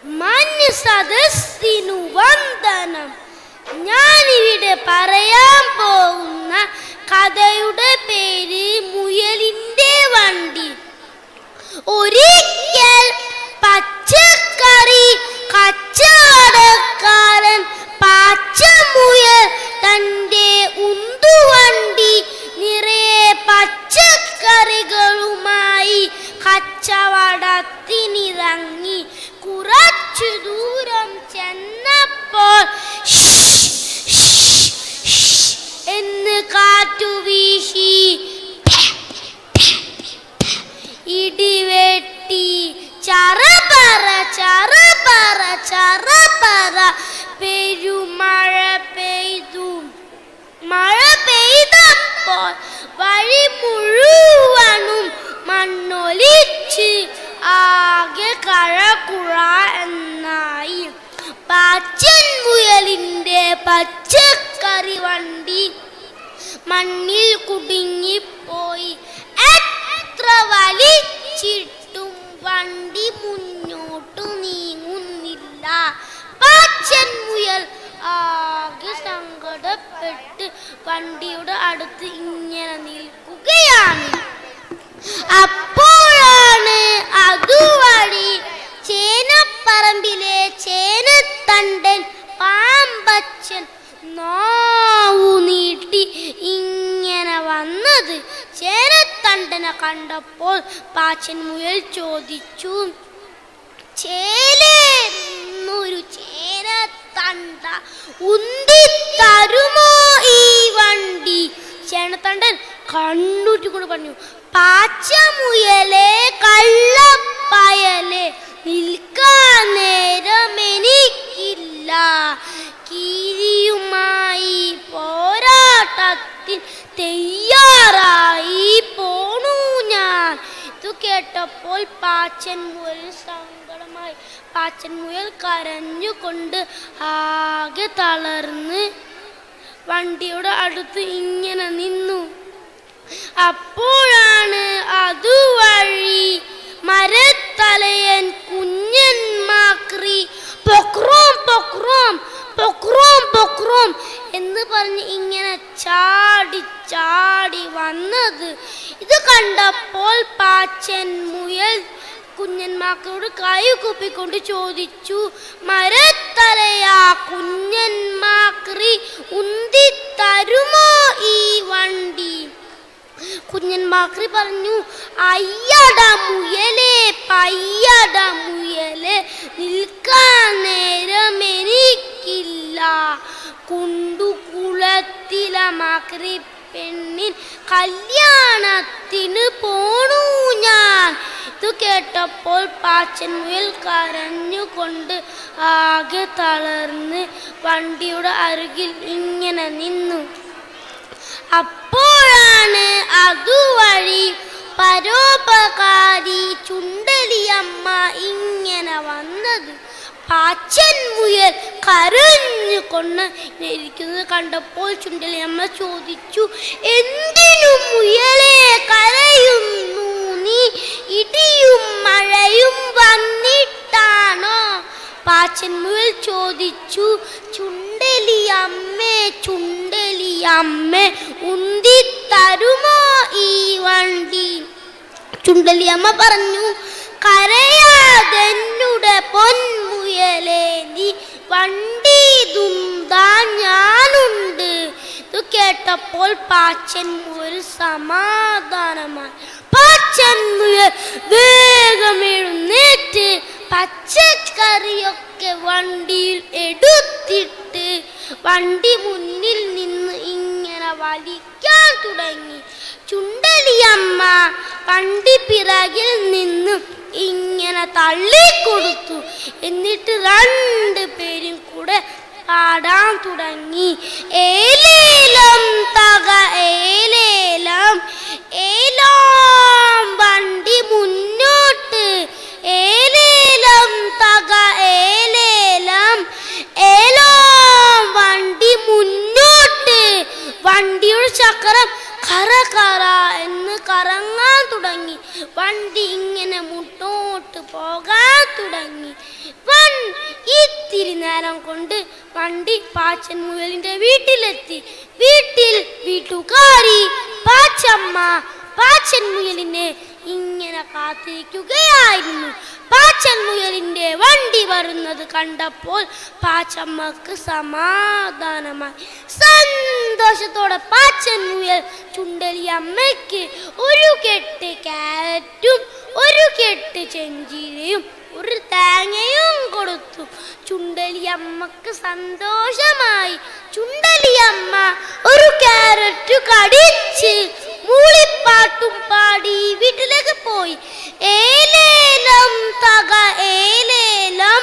മാന്യ സദസ്സിനു വന്ദനം ഞാനിവിടെ പറയാൻ പോകുന്ന കഥയുടെ പേര് മുയലിന്റെ വണ്ടി ഒരിക്കൽ പച്ചക്കറി കച്ചവടക്കാരൻ പാച്ചമുയൽ തന്റെ ഉന്തുവണ്ടി നിറയെ പച്ചക്കറികളുമായി കച്ചവടത്തിനിറങ്ങി കുറച്ചു ദൂരം ചെന്നപ്പോൾ എന്ന് കാറ്റു വീശി ഇടിവെട്ടി ചറപറ ചറപറ ചറപറ പെരുമഴ പെയ്തു മഴ പെയ്തപ്പോൾ വഴി മുഴുവനും മണ്ണൊലിച്ച് ആകെ കഴകുഴ എന്നായി പാച്ചൻ മുയലിന്റെ പച്ചക്കറി വണ്ടി മണ്ണിൽ കുടുങ്ങിപ്പോയി എത്ര വലിച്ചിട്ടും വണ്ടി മുന്നോട്ടു നീങ്ങുന്നില്ല പാച്ചൻ മുയൽ ആകെ സങ്കടപ്പെട്ട് വണ്ടിയുടെ അടുത്ത് ഇങ്ങനെ നിൽക്കുകയാണ് അപ്പോഴാണ് അതുവഴി ചേനപ്പറമ്പിലെ ചേനത്തണ്ടൻ പാമ്പച്ചൻ നാവു നീട്ടി ഇങ്ങനെ വന്നത് ചേനത്തണ്ടനെ കണ്ടപ്പോൾ പാച്ചൻ മുയൽ ചോദിച്ചു ചേലേന്നൊരു ചേനത്തണ്ട ഉന്തി തരുമോ ഈ വണ്ടി ചേനത്തണ്ടൻ കണ്ണൂറ്റി കൊണ്ട് പറഞ്ഞു പാച്ചമുയലെ കള്ളപ്പയലെ നിൽക്കാൻ നേരം എനിക്കില്ല കീരിയുമായി പോരാട്ടത്തിൽ തയ്യാറായി പോണു ഞാൻ ഇത് കേട്ടപ്പോൾ പാച്ചൻ മുയൽ സങ്കടമായി പാച്ചൻ മുയൽ കരഞ്ഞുകൊണ്ട് ആകെ തളർന്ന് വണ്ടിയുടെ അടുത്ത് ഇങ്ങനെ നിന്നു അപ്പോഴാണ് അതുവഴി മരത്തലയൻ കുഞ്ഞൻ മാക്രി പൊക്രോം പൊക്രോം പൊക്രോം പൊക്രോം എന്ന് പറഞ്ഞ് ഇങ്ങനെ ചാടി ചാടി വന്നത് ഇത് കണ്ടപ്പോൾ പാച്ചൻ മുയൽ കുഞ്ഞന്മാക്കളോട് കൈ കുപ്പിക്കൊണ്ട് ചോദിച്ചു മരത്തലയാ കുഞ്ഞന്മാക്രി ഉന്തി തരുമോ ഈ വണ്ടി കുഞ്ഞന്മാക്രി പറഞ്ഞു അയ്യട മുയലേ പയ്യട മുയലേ നിൽക്കാൻ നേരം എനിക്കില്ല കുണ്ടുകുളത്തില മാക്രി പെണ്ണിൻ കല്യാണത്തിന് പോണു ഞാൻ ഇത് കേട്ടപ്പോൾ പാച്ചൻ മുയൽ കരഞ്ഞുകൊണ്ട് ആകെ തളർന്ന് വണ്ടിയുടെ അരുകിൽ ഇങ്ങനെ നിന്നു അപ്പോഴാണ് അതുവഴി പരോപകാരി ചുണ്ടലിയമ്മ ഇങ്ങനെ വന്നത് പാച്ചൻ മുയൽ കരഞ്ഞുകൊണ്ട് ഇരിക്കുന്നത് കണ്ടപ്പോൾ ചുണ്ടലിയമ്മ ചോദിച്ചു എന്തിനു മുയലെ കരയുന്നു നീ ഇടിയും മഴയും വന്നിട്ടാണോ പാച്ചൻ മുയൽ ചോദിച്ചു ചുണ്ടലി അമ്മേ ചുണ്ടലി അമ്മേ ഉന്തി തരുമോ ഈ വണ്ടി ചുണ്ടലിയമ്മ പറഞ്ഞു കരയാതെന്നുടെ പൊന്മുയലേ നീ വണ്ടി ദുന്താ ഞാനുണ്ട് ഇത് കേട്ടപ്പോൾ പാച്ചൻ മുയൽ സമാധാനമായി പാച്ചൻ മുയൽ വേഗം എഴുന്നേറ്റ് പച്ചക്കറിയൊക്കെ വണ്ടിയിൽ എടുത്തിട്ട് വണ്ടി മുന്നിൽ നിന്ന് ഇങ്ങനെ വലിക്കാൻ തുടങ്ങി ചുണ്ടലിയമ്മ വണ്ടി പിറകിൽ നിന്ന് ഇങ്ങനെ തള്ളിക്കൊടുത്തു എന്നിട്ട് രണ്ട് പേരും കൂടെ പാടാൻ തുടങ്ങി ഏലേലം തക ഏലേലം ഏലാം വണ്ടി മുന്നോട്ട് ഏലേലം തക ഏലേലം ഏലാം വണ്ടി മുന്നോട്ട് വണ്ടിയുടെ ചക്രം കറ കറ എന്ന് കറങ്ങാൻ തുടങ്ങി വണ്ടി ഇങ്ങനെ മുന്നോട്ട് പോകാൻ തുടങ്ങി വണ്ടി നേരം കൊണ്ട് വണ്ടി പാച്ചൻ മുയലിന്റെ വീട്ടിലെത്തി വീട്ടിൽ വീട്ടുകാരി പാച്ചമ്മ പാച്ചൻ മുയലിനെ ഇങ്ങനെ കാത്തിരിക്കുകയായിരുന്നു പാച്ചൻ മുയലിന്റെ വണ്ടി വരുന്നത് കണ്ടപ്പോൾ പാച്ചമ്മക്ക് സമാധാനമായി സന്തോഷത്തോടെ പാച്ചൻ മുയൽ ചുണ്ടലി അമ്മയ്ക്ക് ഒരു കെട്ട് ക്യാരറ്റും ഒരു കെട്ട് ചെഞ്ചീരയും ഒരു തേങ്ങയും കൊടുത്തു ചുണ്ടലിയമ്മക്ക് സന്തോഷമായി ചുണ്ടലിയമ്മ ഒരു ക്യാരറ്റ് കടിച്ച് മൂളിപ്പാട്ടും പാടി വീട്ടിലേക്ക് പോയി ഏലേലം തക ഏലേലം